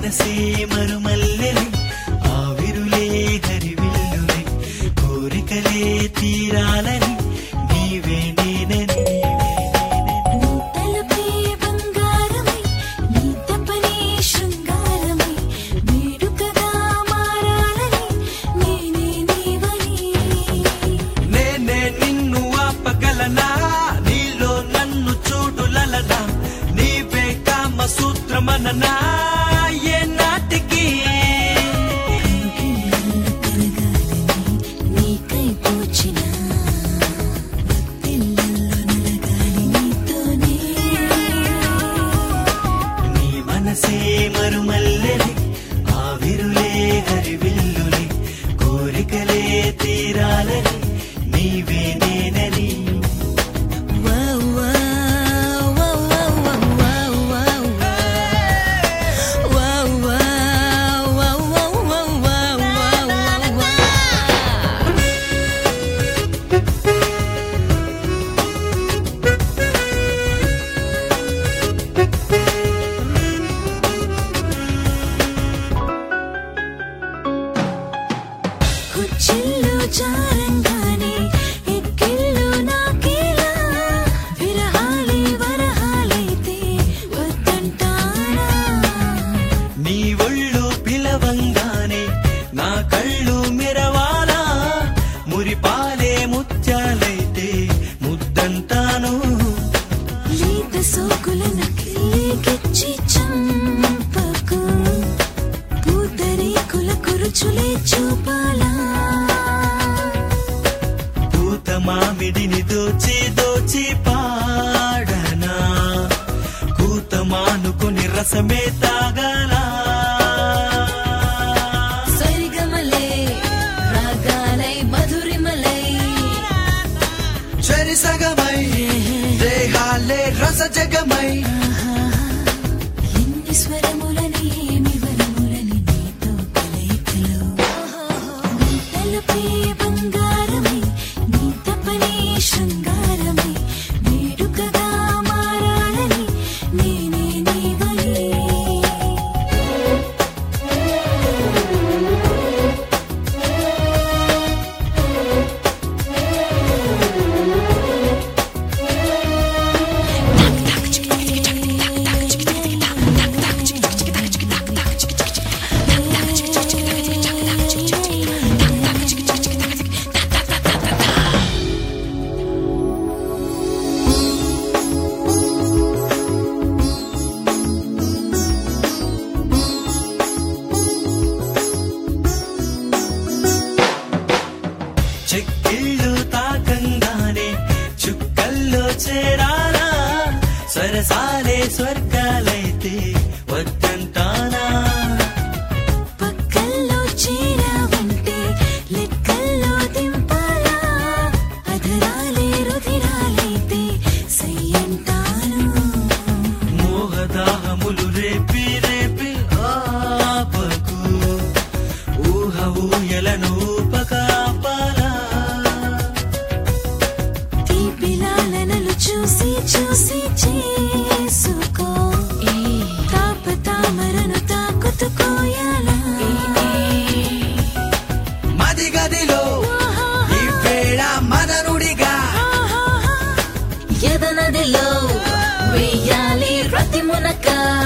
మనసే మరుమల్లెలే ఆవిరులే హరివిల్లులే కోరికలే తీరాలని నీవే నేనని నీ తలపే బంగారమై నీ తపనే శృంగారమై వేడుకగా మారాలని నేనే నీవని నేనే నిన్ను ఆపగలనా నీలో నన్ను చూడులలనా నీవే కామ సూత్రమననా ఏ నాటికి కౌగిళ్ళలో కరగాలని నీకై పూచిన భక్తిళ్ళల్లో నలగాలి నీతోనే నీ మనసే మరుమల్లెలే ఆవిరులే హరివిల్లులే కోరికలే తీరాలని నీవే నేనని Wow, wow, wow, wow, wow, wow, wow. Wow, wow, wow, wow, wow, wow, wow, wow. కుచ్చిళ్ళు జారంగానే ఎక్కిళ్ళు నాకేలా విరహాలి వరహాలైతే వద్దంటానా నీ ఒళ్ళు పిలవంగానే నా కళ్ళు మెరవాలా మురిపాలే ముత్యాలైతే ముద్దంటాను లేత సోకులను కిల్లికిచ్చి చంపకు పూతరేకుల కురుచులే చూపాలా పూత మామిడిని దోచి దోచి పాడనా కూత మానుకొని రసమే తాగాలా సరిగమలే రాగాలై మధురిమలై చెరిసగమై దేహాలే రస జగమై ఎన్ని స్వరములని ఏమి వరములని నీతో కలయికలో నీ తలపే బంగారమై నీ తపనే శృంగారమై వేడుకగా మారాలని నేనే నీవని చెక్కిళ్ళు తాకంగానే చుక్కల్లో చేరాలా సరసాలే స్వర్గాలైతే వద్దంటానా పక్కల్లో చేరావంటే లెక్కల్లో దింపాలా అధరాలే రుధిరాలైతే సయ్యంటాను మోహదాహములు రేపి రేపి ఆపకు ఊహ ఊయలను ఊపకాపాలా తీపిలాలనలు చూసి చూసి చేసుకో తాపతామరను తాకుతుకోయాలా మది గదిలో ఈ వేళ మననుడిగా ఎదనదిలో వెయ్యాలి రతి మునక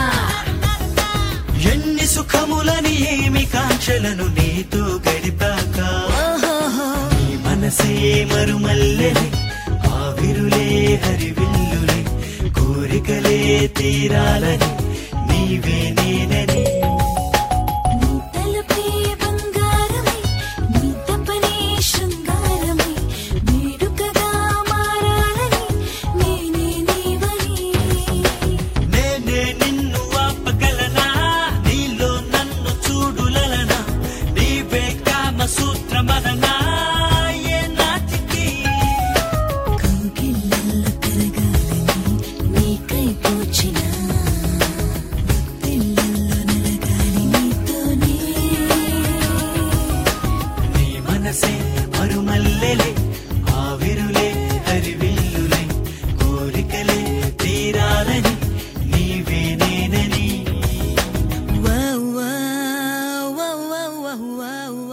ఎన్ని సుఖములని ఏమి కాంక్షలను నీతో గడిపాక నీ మనసే మరుమల్లెలే ఆవిరులే హరివిల్లులే కోరికలే తీరాలని నీవే నేనని నీ తలపే బంగారమై నీ తపనే శృంగారమై వేడుకగా మారాలని నేనే నీవని నేనే నిన్ను ఆపగలనా నీలో నన్ను చూడులలనా నీవే కామ సూత్రమననా ఏ నాటికి కౌగిళ్ళల్లో కరగాలని నీకై పూచిన భక్తిళ్ళల్లో హువా హువా